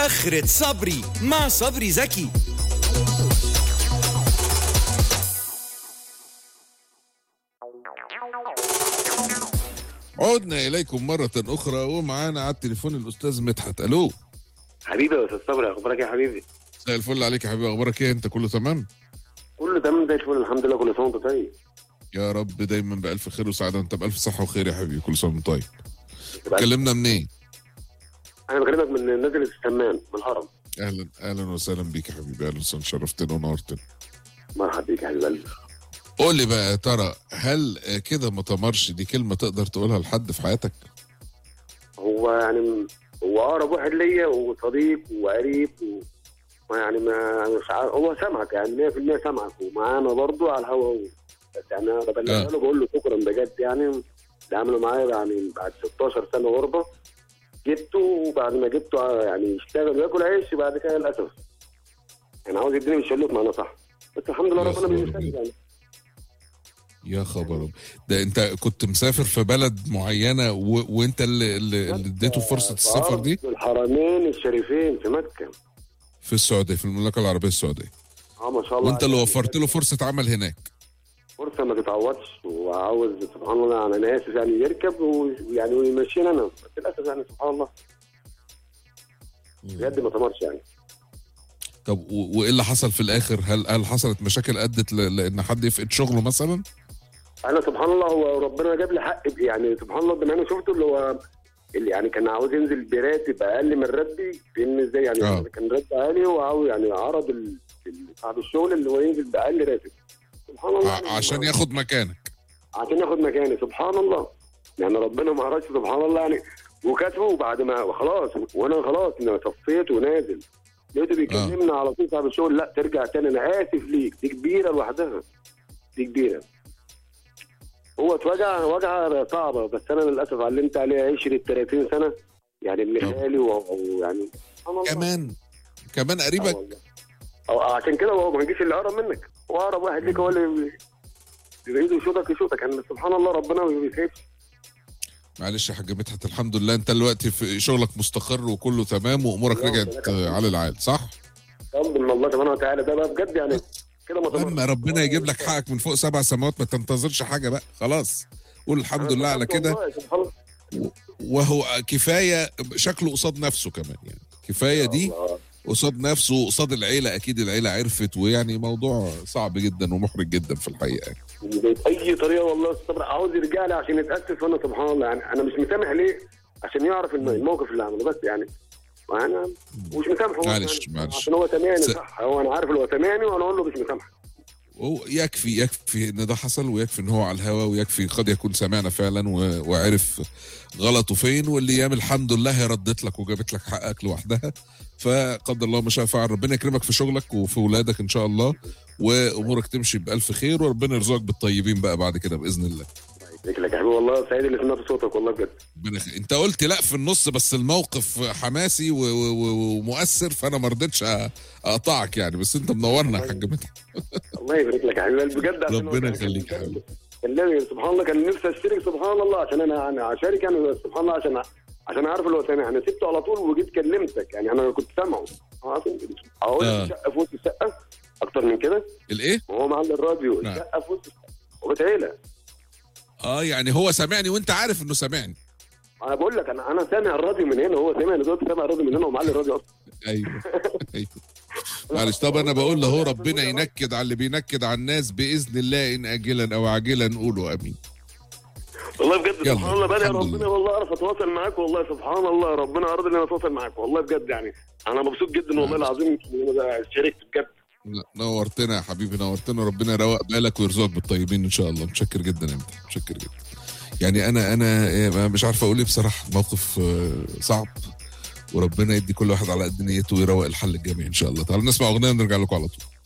آخرة صبري مع صبري زكي عدنا إليكم مرة أخرى ومعانا على التليفون الأستاذ مدحت ألو حبيبي يا استاذ صبري اخبارك إيه يا حبيبي مساء الفل عليك يا حبيبي أخبارك إيه أنت كله تمام؟ كله تمام زي الفل الحمد لله كل سنه وانت طيب يا رب دايما بألف خير وسعادة أنت بألف صحة وخير يا حبيبي كل سنة وأنت طيب تبقى- كلمنا منين؟ انا بكلمك من نزل السمان من الهرم أهلا أهلا وسهلا بيك يا حبيبي أهلا وسهلا شرفتنا ونورتنا مرحبا بيك يا حبيب قلبي قول لي بقى يا ترى هل آه، كده ما تمرش دي كلمة تقدر تقولها لحد في حياتك؟ هو يعني هو اقرب واحد ليا وصديق وقريب و... يعني ما مش عارف هو سامعك يعني 100% سامعك ومعانا برضه على الهوا و... بس يعني انا ببلغ آه. له بقول له شكرا بجد يعني اللي عملوا معايا يعني بعد 16 سنه غربه جبته وبعد ما جبته يعني يشتغل وياكل عيش بعد كده للاسف يعني عاوز يديني من شلوت معانا صح بس الحمد لله يا ربنا خبر بيسهل أبيض. يعني يا خبر أبيض. ده انت كنت مسافر في بلد معينه و... وانت اللي اللي اللي اديته فرصه السفر دي في الحرمين الشريفين في مكه في السعوديه في المملكه العربيه السعوديه اه ما شاء الله وانت اللي عليك. وفرت له فرصه عمل هناك فرصه ما تتعوضش وعاوز سبحان الله يعني انا اسف يعني يركب ويعني ويمشينا انا بس للاسف يعني سبحان الله بجد ما تمرش يعني طب و... وايه اللي حصل في الاخر هل هل حصلت مشاكل ادت ل... لان حد يفقد شغله مثلا انا سبحان الله هو ربنا جاب لي حق يعني سبحان الله بما انا شفته اللي هو اللي يعني كان عاوز ينزل براتب اقل من راتبي فين ازاي يعني آه. كان راتب عالي وعاوز يعني عرض ال- ال- صاحب الشغل اللي هو ينزل باقل راتب سبحان الله ع... عشان ياخد مكانك عشان ياخد مكاني سبحان الله يعني ربنا ما أرادش سبحان الله يعني وكاتبه وبعد ما خلاص وانا خلاص انا صفيت ونازل لقيته بيكلمنا على طول صاحب الشغل لا ترجع تاني انا اسف ليك دي كبيره لوحدها دي كبيره هو اتوجع وجعه صعبه بس انا للاسف علمت عليه عشرة 30 سنه يعني ابن طبعا. خالي ويعني سبحان الله كمان كمان آه قريبك والله. أو عشان كده هو ما يجيش اللي اقرب منك هو اقرب واحد ليك هو اللي بايده يشوطك يشوطك يعني سبحان الله ربنا ما بيسيبش معلش يا حاج مدحت الحمد لله انت دلوقتي في شغلك مستقر وكله تمام وامورك الله رجعت يبارك آه، على العال صح؟ رب من الله سبحانه وتعالى ده بقى بجد يعني كده ما تمرش. لما ربنا يجيب لك حقك من فوق سبع سماوات ما تنتظرش حاجه بقى خلاص قول الحمد لله على كده والله سبحان الله. وهو كفايه شكله قصاد نفسه كمان يعني كفايه دي الله. قصاد نفسه قصاد العيله اكيد العيله عرفت ويعني موضوع صعب جدا ومحرج جدا في الحقيقه يعني. باي طريقه والله الصبر عاوز يرجع لي عشان يتاسف وانا سبحان الله يعني انا مش مسامح ليه عشان يعرف الم- الموقف اللي عمله بس يعني وانا مش مسامحه معلش، يعني معلش. عشان هو سامعني س- صح هو انا عارف اللي هو سامعني وانا اقول له مش مسامحه هو يكفي يكفي ان ده حصل ويكفي ان هو على الهوا ويكفي قد يكون سمعنا فعلا و- وعرف غلطه فين والايام الحمد لله هي ردت لك وجابت لك حقك لوحدها فقدر الله ما شاء فعل ربنا يكرمك في شغلك وفي ولادك ان شاء الله وامورك تمشي بالف خير وربنا يرزقك بالطيبين بقى بعد كده باذن الله يبارك لك يا حبيبي والله سعيد اللي سمعت صوتك والله بجد ربنا يخ- انت قلت لا في النص بس الموقف حماسي و- و- و- ومؤثر فانا ما رضيتش أ- اقطعك يعني بس انت منورنا يا حاج مدحت الله يبارك لك يا حبيبي بجد عشان ربنا هو كان- يخليك يا حبيبي. كان لازم سبحان الله كان نفسي اشترك سبحان الله عشان انا انا اشارك انا سبحان الله عشان عشان اعرف اللي هو سامع انا سبته على طول وجيت كلمتك يعني انا كنت سامعه اقول آه. شقه في وسط الشقه اكتر من كده الايه وهو معلي الراديو نعم. الشقه في وسط الشقه وبتعيله اه يعني هو سامعني وانت عارف انه سامعني انا بقول لك انا انا سامع الراديو من هنا هو سامع انا دلوقتي سامع الراديو من هنا ومعلي الراديو اصلا ايوه ايوه معلش طب انا بقول له ربنا ينكد على اللي بينكد على الناس باذن الله ان اجلا او عاجلا نقوله امين والله بجد يلا، سبحان الله بدأ الحمد ربنا لله. والله اعرف اتواصل معاك والله سبحان الله ربنا اراد ان انا اتواصل معاك والله بجد يعني انا مبسوط جدا والله العظيم إن انا شاركت بجد لا نورتنا يا حبيبي نورتنا ربنا يروق بالك ويرزقك بالطيبين ان شاء الله متشكر جدا يا مدحت متشكر جدا يعني انا انا إيه، مش عارف اقول ايه بصراحه موقف آه، صعب وربنا يدي كل واحد على قد نيته ويروق الحل الجميع ان شاء الله تعالوا نسمع اغنيه ونرجع لكم على طول